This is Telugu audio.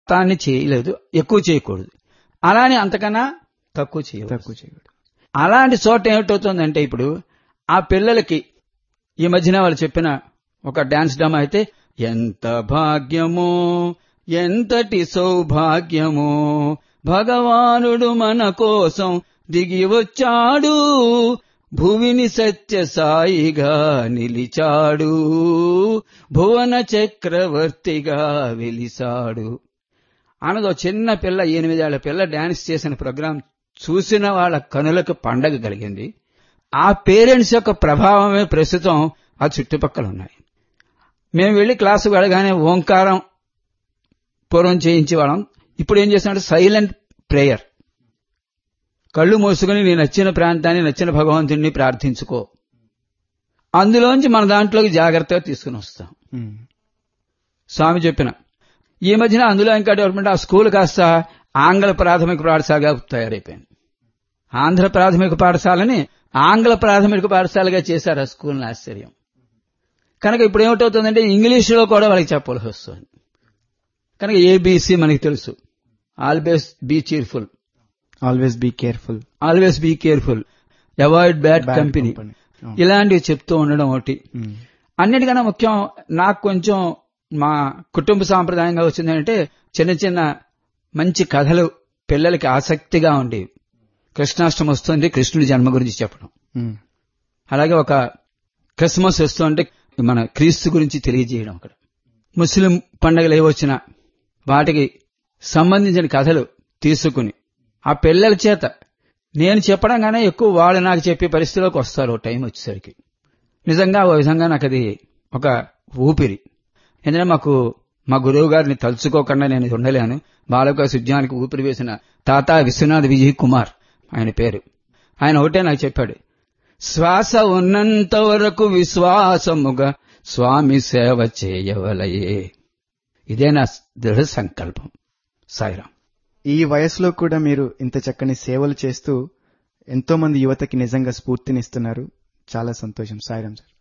మొత్తాన్ని చేయలేదు ఎక్కువ చేయకూడదు అలానే అంతకన్నా తక్కువ చేయకూడదు తక్కువ చేయకూడదు అలాంటి చోట ఏమిటవుతుందంటే ఇప్పుడు ఆ పిల్లలకి ఈ మధ్యన వాళ్ళు చెప్పిన ఒక డాన్స్ డ్రామా అయితే ఎంత భాగ్యమో ఎంతటి సౌభాగ్యమో భగవానుడు మన కోసం దిగి వచ్చాడు భువిని సత్య సాయిగా నిలిచాడు భువన చక్రవర్తిగా వెలిసాడు అనదో చిన్న పిల్ల ఎనిమిదేళ్ల పిల్ల డాన్స్ చేసిన ప్రోగ్రాం చూసిన వాళ్ళ కనులకు పండగ కలిగింది ఆ పేరెంట్స్ యొక్క ప్రభావమే ప్రస్తుతం ఆ చుట్టుపక్కల ఉన్నాయి మేము వెళ్లి క్లాసు వెళ్ళగానే ఓంకారం పూర్వం చేయించేవాళ్ళం ఇప్పుడు ఏం చేస్తున్నాడు సైలెంట్ ప్రేయర్ కళ్ళు మూసుకుని నీ నచ్చిన ప్రాంతాన్ని నచ్చిన భగవంతుడిని ప్రార్థించుకో అందులోంచి మన దాంట్లోకి జాగ్రత్తగా తీసుకుని వస్తాం ఉమ్. స్వామి చెప్పిన ఈ మధ్యన అందులో ఇంకా డెవలప్మెంట్ ఆ స్కూల్ కాస్త ఆంగ్ల ప్రాథమిక పాఠశాలగా తయారైపోయింది ఆంధ్ర ప్రాథమిక పాఠశాలని ఆంగ్ల ప్రాథమిక పాఠశాలగా చేశారు ఆ స్కూల్ని ఆశ్చర్యం కనుక ఇప్పుడు ఏమిటవుతుందంటే ఇంగ్లీషులో కూడా వాళ్ళకి చెప్పవలసి వస్తుంది కనుక ఏబీసీ మనకి తెలుసు always be cheerful always be careful always be careful avoid bad Bad company company. అవును. ఇలాంటివి చెప్తూ ఉండడం ఒకటి ఉమ్. అన్నిటికన్నా ముఖ్యం నాకు కొంచెం మా కుటుంబ సాంప్రదాయంగా వచ్చిందంటే చిన్న చిన్న మంచి కథలు పిల్లలకి ఆసక్తిగా ఉండేవి కృష్ణాష్టమి వస్తుంది కృష్ణుడి జన్మ గురించి చెప్పడం ఉమ్. అలాగే ఒక క్రిస్మస్ వస్తుంటే మన క్రీస్తు గురించి తెలియజేయడం అక్కడ ముస్లిం పండుగలు ఏవొచ్చినా వాటికి సంబంధించిన కథలు తీసుకుని ఆ పిల్లల చేత నేను చెప్పడం గానే ఎక్కువ వాళ్ళు నాకు చెప్పే పరిస్థితిలోకి వస్తారు ఓ టైం వచ్చేసరికి నిజంగా ఓ విధంగా నాకు అది ఒక ఊపిరి ఎందుకంటే మాకు మా గురువు గారిని తలుచుకోకుండా నేను ఇది ఉండలేను బాలక సుజ్ఞానికి ఊపిరి వేసిన తాత విశ్వనాథ్ విజయ్ కుమార్ ఆయన పేరు ఆయన ఒకటే నాకు చెప్పాడు శ్వాస ఉన్నంత వరకు విశ్వాసముగా స్వామి సేవ చేయవలయే ఇదే నా దృఢ సంకల్పం సాయిరాం ఈ వయసులో కూడా మీరు ఇంత చక్కని సేవలు చేస్తూ ఎంతో మంది యువతకి నిజంగా స్ఫూర్తినిస్తున్నారు చాలా సంతోషం సాయిరాం సార్